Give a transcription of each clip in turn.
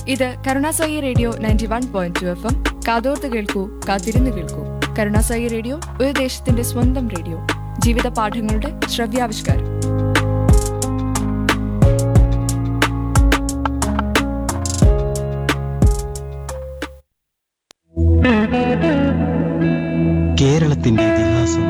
ഇത് Karunasai radio ninety one point two F M കാതോർത്ത് കേൾക്കൂ കാത്തിരുന്ന് കേൾക്കൂ കരുണാസായി റേഡിയോ ഒരു ദേശത്തിന്റെ സ്വന്തം റേഡിയോ ജീവിത പാഠങ്ങളുടെ ശ്രവ്യാവിഷ്കാരം കേരളത്തിന്റെ ഇതിഹാസം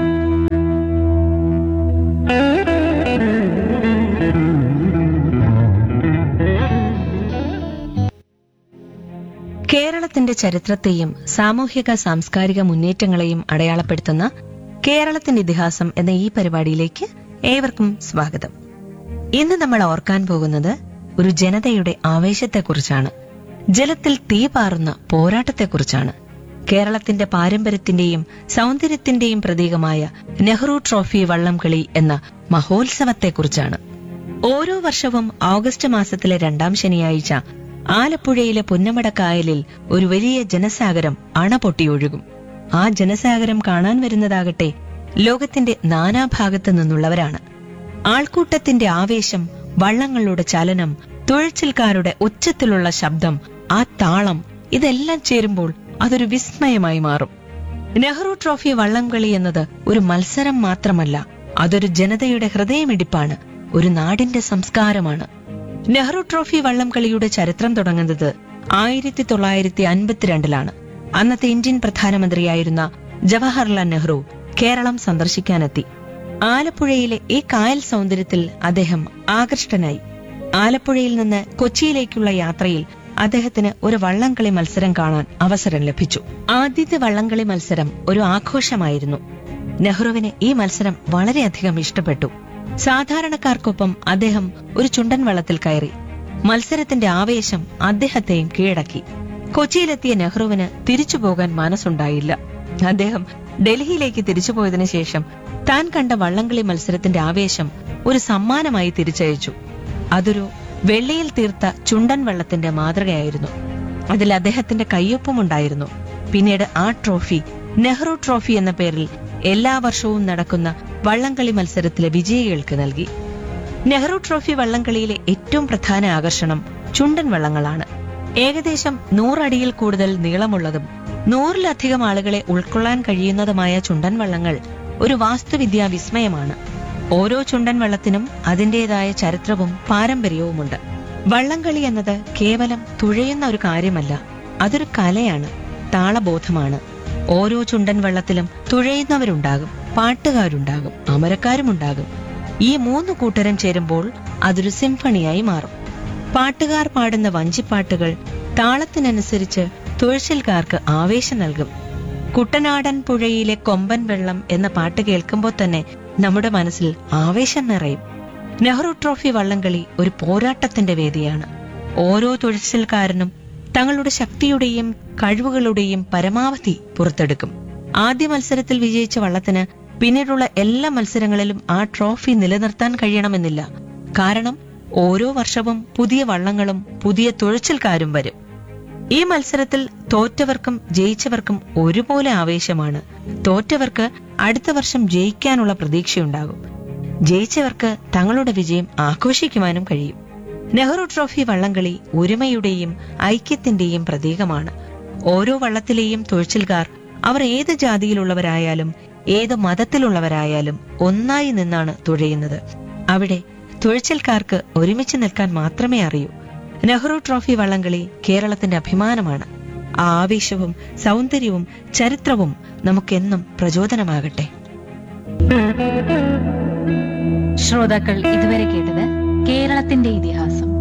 കേരളത്തിന്റെ ചരിത്രത്തെയും സാമൂഹിക സാംസ്കാരിക മുന്നേറ്റങ്ങളെയും അടയാളപ്പെടുത്തുന്ന കേരളത്തിന്റെ ഇതിഹാസം എന്ന ഈ പരിപാടിയിലേക്ക് ഏവർക്കും സ്വാഗതം ഇന്ന് നമ്മൾ ഓർക്കാൻ പോകുന്നത് ഒരു ജനതയുടെ ആവേശത്തെക്കുറിച്ചാണ് ജലത്തിൽ തീ പാറുന്ന പോരാട്ടത്തെക്കുറിച്ചാണ് കേരളത്തിന്റെ പാരമ്പര്യത്തിന്റെയും സൗന്ദര്യത്തിന്റെയും പ്രതീകമായ നെഹ്റു ട്രോഫി വള്ളംകളി എന്ന മഹോത്സവത്തെക്കുറിച്ചാണ് ഓരോ വർഷവും ഓഗസ്റ്റ് മാസത്തിലെ രണ്ടാം ശനിയാഴ്ച ആലപ്പുഴയിലെ പുന്നമടക്കായലിൽ ഒരു വലിയ ജനസാഗരം അണപൊട്ടിയൊഴുകും ആ ജനസാഗരം കാണാൻ വരുന്നതാകട്ടെ ലോകത്തിന്റെ നാനാഭാഗത്തു നിന്നുള്ളവരാണ് ആൾക്കൂട്ടത്തിന്റെ ആവേശം വള്ളങ്ങളുടെ ചലനം തുഴച്ചിൽക്കാരുടെ ഉച്ചത്തിലുള്ള ശബ്ദം ആ താളം ഇതെല്ലാം ചേരുമ്പോൾ അതൊരു വിസ്മയമായി മാറും നെഹ്റു ട്രോഫി വള്ളംകളി എന്നത് ഒരു മത്സരം മാത്രമല്ല അതൊരു ജനതയുടെ ഹൃദയമിടിപ്പാണ് ഒരു നാടിന്റെ സംസ്കാരമാണ് നെഹ്റു ട്രോഫി വള്ളംകളിയുടെ ചരിത്രം തുടങ്ങുന്നത് ആയിരത്തി തൊള്ളായിരത്തി അൻപത്തിരണ്ടിലാണ് അന്നത്തെ ഇന്ത്യൻ പ്രധാനമന്ത്രിയായിരുന്ന ജവഹർലാൽ നെഹ്റു കേരളം സന്ദർശിക്കാനെത്തി ആലപ്പുഴയിലെ ഈ കായൽ സൗന്ദര്യത്തിൽ അദ്ദേഹം ആകൃഷ്ടനായി ആലപ്പുഴയിൽ നിന്ന് കൊച്ചിയിലേക്കുള്ള യാത്രയിൽ അദ്ദേഹത്തിന് ഒരു വള്ളംകളി മത്സരം കാണാൻ അവസരം ലഭിച്ചു ആദ്യത്തെ വള്ളംകളി മത്സരം ഒരു ആഘോഷമായിരുന്നു നെഹ്റുവിന് ഈ മത്സരം വളരെയധികം ഇഷ്ടപ്പെട്ടു സാധാരണക്കാർക്കൊപ്പം അദ്ദേഹം ഒരു ചുണ്ടൻ വള്ളത്തിൽ കയറി മത്സരത്തിന്റെ ആവേശം അദ്ദേഹത്തെയും കീഴടക്കി കൊച്ചിയിലെത്തിയ നെഹ്റുവിന് തിരിച്ചു പോകാൻ മനസ്സുണ്ടായില്ല അദ്ദേഹം ഡൽഹിയിലേക്ക് തിരിച്ചുപോയതിനു ശേഷം താൻ കണ്ട വള്ളംകളി മത്സരത്തിന്റെ ആവേശം ഒരു സമ്മാനമായി തിരിച്ചയച്ചു അതൊരു വെള്ളിയിൽ തീർത്ത ചുണ്ടൻ വള്ളത്തിന്റെ മാതൃകയായിരുന്നു അതിൽ അദ്ദേഹത്തിന്റെ കയ്യൊപ്പമുണ്ടായിരുന്നു പിന്നീട് ആ ട്രോഫി നെഹ്റു ട്രോഫി എന്ന പേരിൽ എല്ലാ വർഷവും നടക്കുന്ന വള്ളംകളി മത്സരത്തിലെ വിജയികൾക്ക് നൽകി നെഹ്റു ട്രോഫി വള്ളംകളിയിലെ ഏറ്റവും പ്രധാന ആകർഷണം ചുണ്ടൻ വള്ളങ്ങളാണ് ഏകദേശം നൂറടിയിൽ കൂടുതൽ നീളമുള്ളതും നൂറിലധികം ആളുകളെ ഉൾക്കൊള്ളാൻ കഴിയുന്നതുമായ ചുണ്ടൻ വള്ളങ്ങൾ ഒരു വാസ്തുവിദ്യാ വിസ്മയമാണ് ഓരോ ചുണ്ടൻ വള്ളത്തിനും അതിന്റേതായ ചരിത്രവും പാരമ്പര്യവുമുണ്ട് വള്ളംകളി എന്നത് കേവലം തുഴയുന്ന ഒരു കാര്യമല്ല അതൊരു കലയാണ് താളബോധമാണ് ഓരോ ചുണ്ടൻ വള്ളത്തിലും തുഴയുന്നവരുണ്ടാകും പാട്ടുകാരുണ്ടാകും അമരക്കാരുമുണ്ടാകും ഈ മൂന്ന് കൂട്ടരും ചേരുമ്പോൾ അതൊരു സിംഫണിയായി മാറും പാട്ടുകാർ പാടുന്ന വഞ്ചിപ്പാട്ടുകൾ താളത്തിനനുസരിച്ച് തുഴച്ചിൽക്കാർക്ക് ആവേശം നൽകും കുട്ടനാടൻ പുഴയിലെ കൊമ്പൻ വെള്ളം എന്ന പാട്ട് കേൾക്കുമ്പോൾ തന്നെ നമ്മുടെ മനസ്സിൽ ആവേശം നിറയും നെഹ്റു ട്രോഫി വള്ളംകളി ഒരു പോരാട്ടത്തിന്റെ വേദിയാണ് ഓരോ തുഴച്ചിൽക്കാരനും തങ്ങളുടെ ശക്തിയുടെയും കഴിവുകളുടെയും പരമാവധി പുറത്തെടുക്കും ആദ്യ മത്സരത്തിൽ വിജയിച്ച വള്ളത്തിന് പിന്നീടുള്ള എല്ലാ മത്സരങ്ങളിലും ആ ട്രോഫി നിലനിർത്താൻ കഴിയണമെന്നില്ല കാരണം ഓരോ വർഷവും പുതിയ വള്ളങ്ങളും പുതിയ തുഴച്ചിൽക്കാരും വരും ഈ മത്സരത്തിൽ തോറ്റവർക്കും ജയിച്ചവർക്കും ഒരുപോലെ ആവേശമാണ് തോറ്റവർക്ക് അടുത്ത വർഷം ജയിക്കാനുള്ള പ്രതീക്ഷയുണ്ടാകും ജയിച്ചവർക്ക് തങ്ങളുടെ വിജയം ആഘോഷിക്കുവാനും കഴിയും നെഹ്റു ട്രോഫി വള്ളംകളി ഒരുമയുടെയും ഐക്യത്തിന്റെയും പ്രതീകമാണ് ഓരോ വള്ളത്തിലെയും തുഴച്ചിൽക്കാർ അവർ ഏത് ജാതിയിലുള്ളവരായാലും ഏത് മതത്തിലുള്ളവരായാലും ഒന്നായി നിന്നാണ് തുഴയുന്നത് അവിടെ തുഴച്ചിൽക്കാർക്ക് ഒരുമിച്ച് നിൽക്കാൻ മാത്രമേ അറിയൂ നെഹ്റു ട്രോഫി വള്ളംകളി കേരളത്തിന്റെ അഭിമാനമാണ് ആ ആവേശവും സൗന്ദര്യവും ചരിത്രവും നമുക്കെന്നും പ്രചോദനമാകട്ടെ ശ്രോതാക്കൾ ഇതുവരെ കേട്ടത് കേരളത്തിന്റെ ഇതിഹാസം